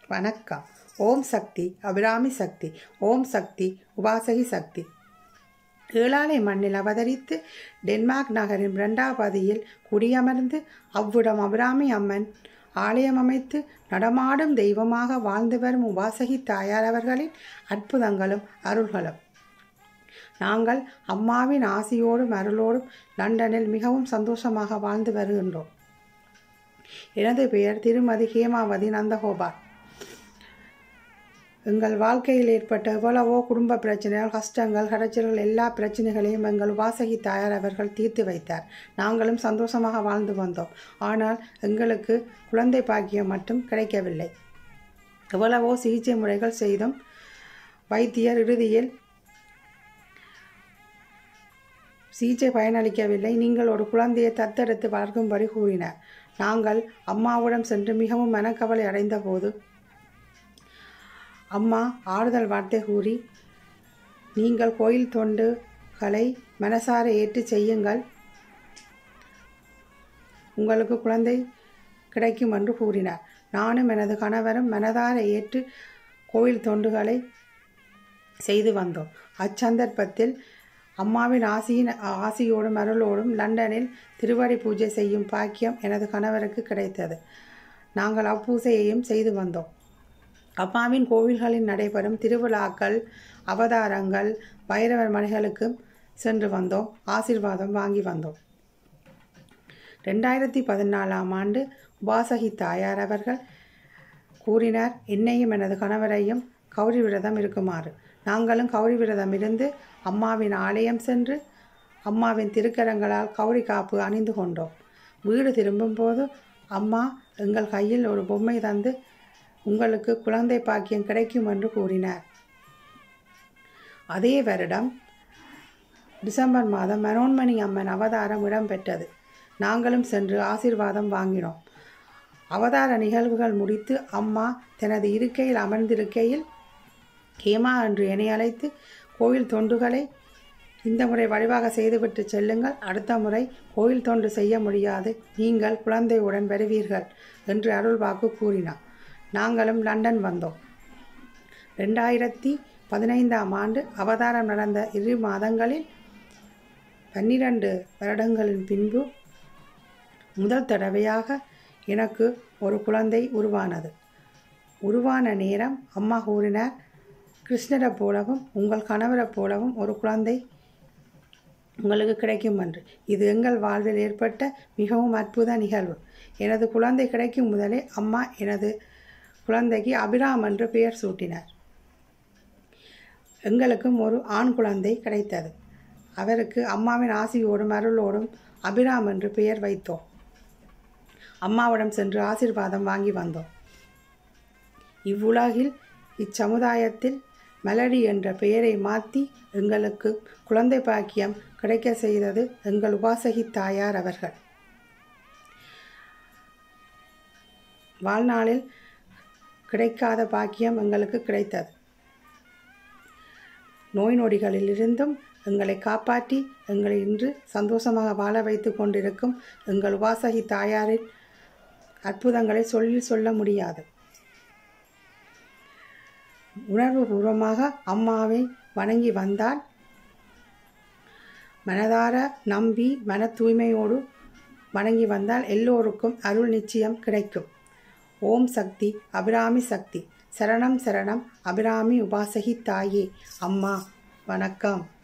வணக்கம் ஓம் சக்தி அபிராமி சக்தி ஓம் சக்தி உபாசகி சக்தி ஏழாலை மண்ணில் அவதரித்து டென்மார்க் நகரின் இரண்டாவதியில் குடியமர்ந்து அவ்விடம் அபிராமி அம்மன் ஆலயம் அமைத்து நடமாடும் தெய்வமாக வாழ்ந்து வரும் உபாசகி தாயார் அவர்களின் அற்புதங்களும் அருள்களும் நாங்கள் அம்மாவின் ஆசியோடும் அருளோடும் லண்டனில் மிகவும் சந்தோஷமாக வாழ்ந்து வருகின்றோம் எனது பெயர் திருமதி ஹேமாவதி நந்தகோபால் எங்கள் வாழ்க்கையில் ஏற்பட்ட எவ்வளவோ குடும்ப பிரச்சனைகள் கஷ்டங்கள் கடைச்சல்கள் எல்லா பிரச்சனைகளையும் எங்கள் உபாசகி தாயார் அவர்கள் தீர்த்து வைத்தார் நாங்களும் சந்தோஷமாக வாழ்ந்து வந்தோம் ஆனால் எங்களுக்கு குழந்தை பாக்கியம் மட்டும் கிடைக்கவில்லை எவ்வளவோ சிகிச்சை முறைகள் செய்தும் வைத்தியர் இறுதியில் சிகிச்சை பயனளிக்கவில்லை நீங்கள் ஒரு குழந்தையை தத்தெடுத்து வளர்க்கும்படி கூறினார் நாங்கள் அம்மாவிடம் சென்று மிகவும் மனக்கவலை அடைந்த போது அம்மா ஆறுதல் வார்த்தை கூறி நீங்கள் கோயில் தொண்டுகளை மனசார ஏற்று செய்யுங்கள் உங்களுக்கு குழந்தை கிடைக்கும் என்று கூறினார் நானும் எனது கணவரும் மனதார ஏற்று கோயில் தொண்டுகளை செய்து வந்தோம் அச்சந்தர்ப்பத்தில் அம்மாவின் ஆசியின் ஆசியோடும் அருளோடும் லண்டனில் திருவடி பூஜை செய்யும் பாக்கியம் எனது கணவருக்கு கிடைத்தது நாங்கள் அப்பூசையையும் செய்து வந்தோம் அம்மாவின் கோவில்களில் நடைபெறும் திருவிழாக்கள் அவதாரங்கள் பைரவர் மனைகளுக்கும் சென்று வந்தோம் ஆசிர்வாதம் வாங்கி வந்தோம் ரெண்டாயிரத்தி பதினாலாம் ஆண்டு உபாசகி தாயார் அவர்கள் கூறினார் என்னையும் எனது கணவரையும் கௌரி விரதம் இருக்குமாறு நாங்களும் கௌரி விரதம் இருந்து அம்மாவின் ஆலயம் சென்று அம்மாவின் திருக்கரங்களால் கௌரி காப்பு அணிந்து கொண்டோம் வீடு திரும்பும்போது அம்மா எங்கள் கையில் ஒரு பொம்மை தந்து உங்களுக்கு குழந்தை பாக்கியம் கிடைக்கும் என்று கூறினார் அதே வருடம் டிசம்பர் மாதம் மனோன்மணி அம்மன் அவதாரம் இடம்பெற்றது நாங்களும் சென்று ஆசீர்வாதம் வாங்கினோம் அவதார நிகழ்வுகள் முடித்து அம்மா தனது இருக்கையில் அமர்ந்திருக்கையில் ஹேமா என்று என்னை அழைத்து கோயில் தொண்டுகளை இந்த முறை வழிவாக செய்துவிட்டு செல்லுங்கள் அடுத்த முறை கோயில் தொண்டு செய்ய முடியாது நீங்கள் குழந்தையுடன் வருவீர்கள் என்று அருள்வாக்கு கூறினார் நாங்களும் லண்டன் வந்தோம் ரெண்டாயிரத்தி பதினைந்தாம் ஆண்டு அவதாரம் நடந்த இரு மாதங்களில் பன்னிரண்டு வருடங்களின் பின்பு முதல் தடவையாக எனக்கு ஒரு குழந்தை உருவானது உருவான நேரம் அம்மா கூறினார் கிருஷ்ணரை போலவும் உங்கள் கணவரை போலவும் ஒரு குழந்தை உங்களுக்கு கிடைக்கும் என்று இது எங்கள் வாழ்வில் ஏற்பட்ட மிகவும் அற்புத நிகழ்வு எனது குழந்தை கிடைக்கும் முதலே அம்மா எனது குழந்தைக்கு அபிராம் என்று பெயர் சூட்டினார் எங்களுக்கும் ஒரு ஆண் குழந்தை கிடைத்தது அவருக்கு அம்மாவின் ஆசியோடும் அருளோடும் அபிராம் என்று பெயர் வைத்தோம் அம்மாவிடம் சென்று ஆசிர்வாதம் வாங்கி வந்தோம் இவ்வுலகில் இச்சமுதாயத்தில் மெலடி என்ற பெயரை மாற்றி எங்களுக்கு குழந்தை பாக்கியம் கிடைக்க செய்தது எங்கள் உபாசகி தாயார் அவர்கள் வாழ்நாளில் கிடைக்காத பாக்கியம் எங்களுக்கு கிடைத்தது நோய் நொடிகளிலிருந்தும் எங்களை காப்பாற்றி எங்களை இன்று சந்தோஷமாக வாழ வைத்து கொண்டிருக்கும் எங்கள் உபாசகி தாயாரின் அற்புதங்களை சொல்லி சொல்ல முடியாது உணர்வு பூர்வமாக அம்மாவை வணங்கி வந்தால் மனதார நம்பி மன தூய்மையோடு வணங்கி வந்தால் எல்லோருக்கும் அருள் நிச்சயம் கிடைக்கும் ஓம் சக்தி அபிராமி சக்தி சரணம் சரணம் அபிராமி உபாசகி தாயே அம்மா வணக்கம்